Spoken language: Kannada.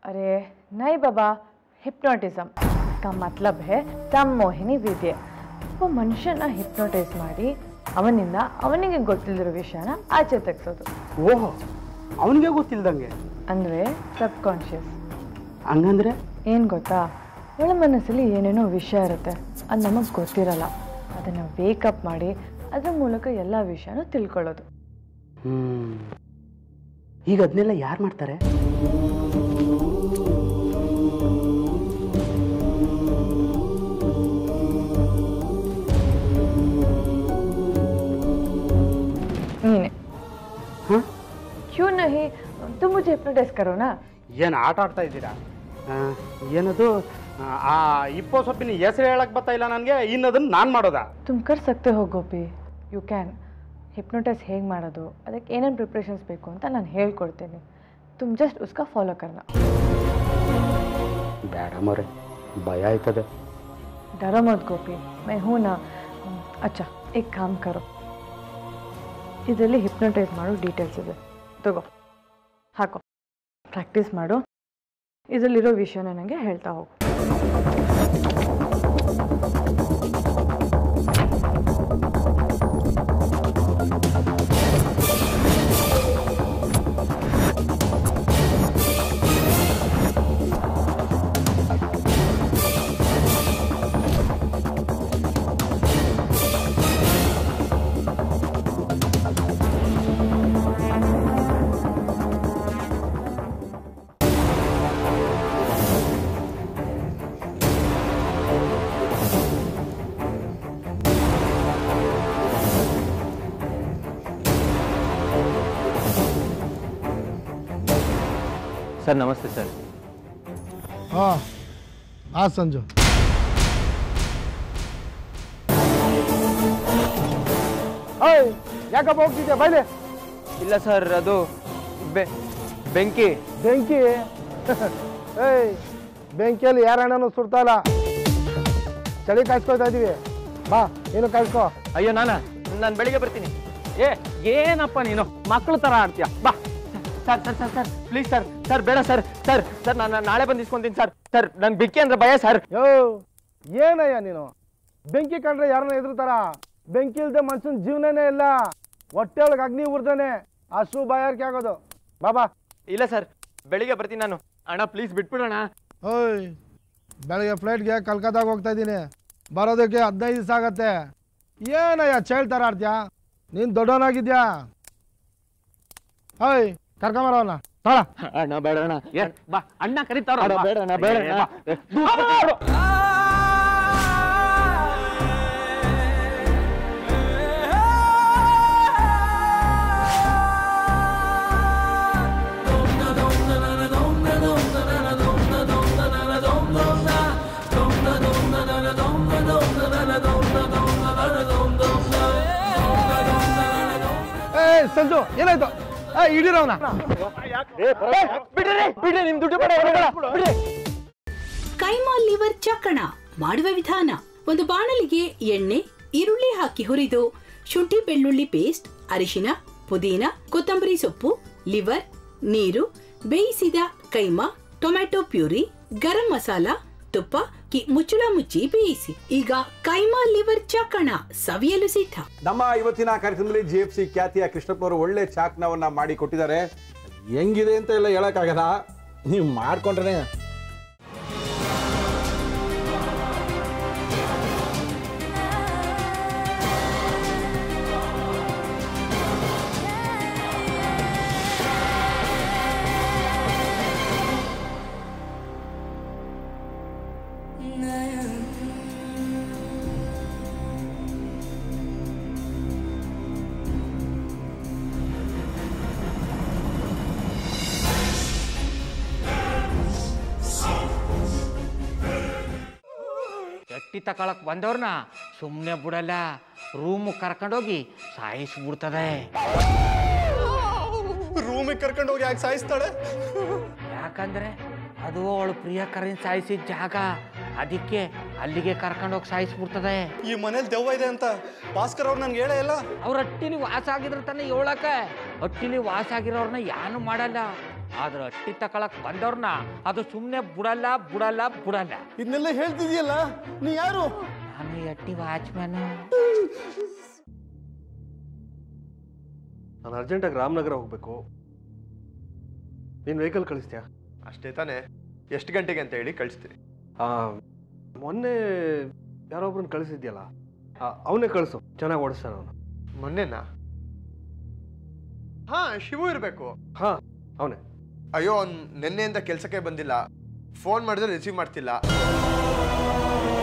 अरे नहीं बाबा ಹಿಪ್ನೋಟಿಸಮ್ का मतलब है ತಮ್ಮೋಹಿನಿ ವಿದ್ಯೆ ಒಬ್ಬ ಮನುಷ್ಯನ ಹಿಪ್ನೋಟೈಸ್ ಮಾಡಿ ಅವನಿಂದ ಅವನಿಗೆ ಗೊತ್ತಿಲ್ಲದಿರೋ ವಿಷಯನ ಆಚೆ ತೆಗ್ಸೋದು ಓಹೋ ಅವನಿಗೆ ಗೊತ್ತಿಲ್ದಂಗೆ ಅಂದರೆ ಸಬ್ ಕಾನ್ಷಿಯಸ್ ಹಂಗಂದ್ರೆ ಏನು ಗೊತ್ತಾ ಒಳ ಮನಸ್ಸಲ್ಲಿ ಏನೇನೋ ವಿಷಯ ಇರುತ್ತೆ ಅದು ನಮಗೆ ಗೊತ್ತಿರಲ್ಲ ಅದನ್ನು ವೇಕಪ್ ಮಾಡಿ ಅದ್ರ ಮೂಲಕ ಎಲ್ಲ ವಿಷಯನೂ ತಿಳ್ಕೊಳ್ಳೋದು ಹ್ಮ್ ಈಗ ಅದನ್ನೆಲ್ಲ ಯಾರು ಮಾಡ್ತಾರೆ ನೀನೆ ಹಾಂ ಕ್ಯೂ ನಹಿ तुम मुझे हिप्नोटाइज करो ना ಏನು ಆಟ ಆಡ್ತಾ ಇದ್ದೀರಾ ಆ, ಏನದು ಆ, ಆ ಇಪ್ಪೋ ಸೊಪ್ಪಿನ ಹೆಸರು ಹೇಳಕ್ ಬರ್ತಾ ಇಲ್ಲ ನನಗೆ ಇನ್ನದನ್ನ ನಾನು ಮಾಡೋದಾ तुम कर सकते हो ಗೋಪಿ ಯು ಕ್ಯಾನ್ ಹಿಪ್ನೋಟೈಸ್ ಹೇಗೆ ಮಾಡೋದು ಅದಕ್ಕೆ ಏನೇನು ಪ್ರಿಪ್ರೇಷನ್ಸ್ ಬೇಕು ಅಂತ ನಾನು ಹೇಳ್ಕೊಡ್ತೀನಿ ತುಮ್ ಜಸ್ಟ್ ಉಸ್ಕಾ ಫಾಲೋ ಕರ್ನಾ ಬೇಡ ಮೊರೆ ಭಯ ಆಯ್ತದೆ डरो मत गोपी मैं हूँ ना ಹ್ಮ್, ಅಚ್ಚಾ एक काम करो ಇದರಲ್ಲಿ ಹಿಪ್ನೋಟೈಸ್ ಮಾಡೋ ಡೀಟೇಲ್ಸ್ ಇದೆ ತಗೋ ಹಾಕೋ ಪ್ರಾಕ್ಟೀಸ್ ಮಾಡು ಇದರಲ್ಲಿರೋ ವಿಷಯನ ನನಗೆ ಹೇಳ್ತಾ ಹೋಗು ಸರ್ ನಮಸ್ತೆ ಸರ್ ಹಾಂ ಹಾಂ ಸಂಜು ಓಯ್ ಯಾಕಪ್ಪ ಹೋಗ್ತಿದ್ಯಾ ಬೈಲೆ ಇಲ್ಲ ಸರ್ ಅದು ಬೆ ಬೆಂಕಿ ಬೆಂಕಿ ಏಯ್ ಬೆಂಕಿಯಲ್ಲಿ ಯಾರಣ್ಣನು ಸುಡ್ತಾ ಇಲ್ಲ ಚಳಿ ಕಾಯ್ಸ್ಕೊಳ್ತಾ ಇದೀವಿ ಬಾ ನೀನು ಕಾಯ್ಸ್ಕೋ ಅಯ್ಯೋ ನಾನಾ ನಾನು ಬೆಳಿಗ್ಗೆ ಬರ್ತೀನಿ ಏ ಏನಪ್ಪ ನೀನು ಮಕ್ಕಳು ಥರ ಆಡ್ತೀಯ ಬಾ sir sir sir sir please sir sir ಬೇಡ ಸರ್ ಸರ್ ಸರ್ ನಾನು ನಾಳೆ ಬಂದು ಇಸ್ಕೊಂತೀನಿ ಸರ್ ಸರ್ ನನ್ನ ಬೆಂಕಿ ಅಂದ್ರೆ ಭಯ ಸರ್ ಯೋ ಏನಯ್ಯ ನೀನು ಬೆಂಕಿ ಕಂಡ್ರೆ ಯಾರನ್ನ ಎದುರ್ತಾರ ಬೆಂಕಿ ಇಲ್ದೆ ಮನ್ಸನ್ ಜೀವನನೇ ಇಲ್ಲ ಹೊಟ್ಟೆ ಒಳಗೆ ಅಗ್ನಿ ಉರ್ದಾನೆ ಅಷ್ಟು ಬಾಯಾರಿಕೆ ಆಗೋದು ಬಾಬಾ ಇಲ್ಲ ಸರ್ ಬೆಳಿಗ್ಗೆ ಬರ್ತೀನಿ ನಾನು ಅಣ್ಣ ಪ್ಲೀಸ್ ಬಿಟ್ಬಿಡೋಣ ಓಯ್ ಬೆಳಗ್ಗೆ ಫ್ಲೈಟ್ಗೆ ಕಲ್ಕತ್ತಾಗ ಹೋಗ್ತಾ ಇದ್ದೀನಿ ಬರೋದಕ್ಕೆ ಹದಿನೈದು ದಿವಸ ಆಗತ್ತೆ ಏನಯ್ಯ ಚೇಳ್ ಥರ ಆಡ್ತೀಯಾ ನೀನು ದೊಡ್ಡವನಾಗಿದ್ಯಾ ಓಯ್ ಕರ್ಕೊಂಬರೋನ ತಾಳ ಅಣ್ಣ ಬೇಡ ಅಣ್ಣ ಏ ಬಾ ಅಣ್ಣ ಕರೀತಾರ ಅಣ್ಣ ಬೇಡ ಅಣ್ಣ ಬೇಡ ಏ, ಅಣ್ಣ. ಬಾ. ಏ ಸಂಜು ಏನಾಯ್ತು ಏ ಹಿಡೀರವನ ಬಿಡ್ರಿ ಬಿಡ್ರಿ ನಿಮ್ ದುಡ್ಡು ಬೇಡ ಏನು ಬೇಡ, ಬಿಡ್ರಿ ಕೈಮಾ ಲಿವರ್ ಚಕ್ಕಣ ಮಾಡುವ ವಿಧಾನ ಒಂದು ಬಾಣಲಿಗೆ ಎಣ್ಣೆ ಈರುಳ್ಳಿ ಹಾಕಿ ಹುರಿದು ಶುಂಠಿ ಬೆಳ್ಳುಳ್ಳಿ ಪೇಸ್ಟ್ ಅರಿಶಿನ ಪುದೀನ ಕೊತ್ತಂಬರಿ ಸೊಪ್ಪು ಲಿವರ್ ನೀರು ಬೇಯಿಸಿದ ಕೈಮಾ ಟೊಮ್ಯಾಟೊ ಪ್ಯೂರಿ ಗರಂ ಮಸಾಲ ತುಪ್ಪ ಕಿ ಮುಚ್ಚಳ ಮುಚ್ಚಿ ಬೇಯಿಸಿ ಈಗ ಕೈಮಾ ಲಿವರ್ ಚಕ್ಕಣ ಸವಿಯಲು ಸಿದ್ಧ ನಮ್ಮ ಇವತ್ತಿನ ಕಾರ್ಯಕ್ರಮದಲ್ಲಿ ಜಿ ಎಫ್ ಸಿ ಖ್ಯಾತಿಯ ಕೃಷ್ಣಪ್ಪ ಅವರು ಒಳ್ಳೆ ಚಾಕ್ನವನ್ನ ಮಾಡಿ ಕೊಟ್ಟಿದ್ದಾರೆ ಹೆಂಗಿದೆ ಅಂತ ಎಲ್ಲ ಹೇಳಕ್ಕಾಗಲ್ಲ ನೀವು ಮಾಡ್ಕೊಂಡ್ರೆ ಎಟ್ಟಿ ತಕೊಳಕ್ ಬಂದವ್ರನ್ನ ಸುಮ್ಮನೆ ಬಿಡಲ್ಲ ರೂಮ್ ಕರ್ಕೊಂಡೋಗಿ ಸಾಯಿಸ್ಬಿಡ್ತದೆ ರೂಮಿಗೆ ಕರ್ಕೊಂಡು ಹೋಗಿ ಯಾಕೆ ಸಾಯಿಸ್ತಾಳೆ ಯಾಕಂದ್ರೆ ಅದು ಅವಳು ಪ್ರಿಯಕರನ್ ಸಾಯಿಸಿದ ಜಾಗ ಅದಕ್ಕೆ ಅಲ್ಲಿಗೆ ಕರ್ಕೊಂಡೋಗಿ ಸಾಯಿಸ್ಬಿಡ್ತದೆ ಈ ಮನೇಲಿ ದೆವ್ವ ಇದೆ ಅಂತ ಭಾಸ್ಕರ್ ಅವ್ರು ನನ್ಗೆ ಹೇಳೇ ಇಲ್ಲ ಅವ್ರ ಹಟ್ಟಿಲಿ ವಾಸ ಆಗಿದ್ರೆ ತಾನೇ ಏಳಕ ಹಟ್ಟಿಲಿ ವಾಸ ಆಗಿರೋರ್ನ ಯಾನು ಮಾಡಲ್ಲ ಆದ್ರೆ ಅಟ್ಟಿ ತಕೊಳಕ್ ಬಂದವ್ರನ್ನ ಅದು ಸುಮ್ಮನೆ ಬಿಡಲ್ಲ ಬಿಡಲ್ಲ ಬಿಡಲ್ಲ ಇದನ್ನೆಲ್ಲ ಹೇಳ್ತಿದ್ಯಲ್ಲ ನೀ ಯಾರು ನಾನು ಈ ಅಟ್ಟಿ ವಾಚ್ಮ್ಯಾನು ನಾನು ಅರ್ಜೆಂಟಾಗಿ ರಾಮನಗರ ಹೋಗ್ಬೇಕು ನೀನು ವೆಹಿಕಲ್ ಕಳಿಸ್ತೀಯಾ ಅಷ್ಟೇ ತಾನೇ ಎಷ್ಟು ಗಂಟೆಗೆ ಅಂತ ಹೇಳಿ ಕಳಿಸ್ತೀನಿ ಆ, ಮೊನ್ನೆ ಯಾರೊಬ್ರನ್ನ ಕಳಿಸಿದ್ಯಲ್ಲ ಅವನೇ ಕಳಿಸು ಚೆನ್ನಾಗಿ ಓಡಿಸ್ತಾನೆ ಅವನು ಮೊನ್ನೆನಾ ಹಾ ಶಿವು ಇರಬೇಕು ಹಾಂ ಅವನೇ ಅಯ್ಯೋ ಅವ್ನು ನಿನ್ನೆಯಿಂದ ಕೆಲಸಕ್ಕೆ ಬಂದಿಲ್ಲ ಫೋನ್ ಮಾಡಿದ್ರೆ ರಿಸೀವ್ ಮಾಡ್ತಿಲ್ಲ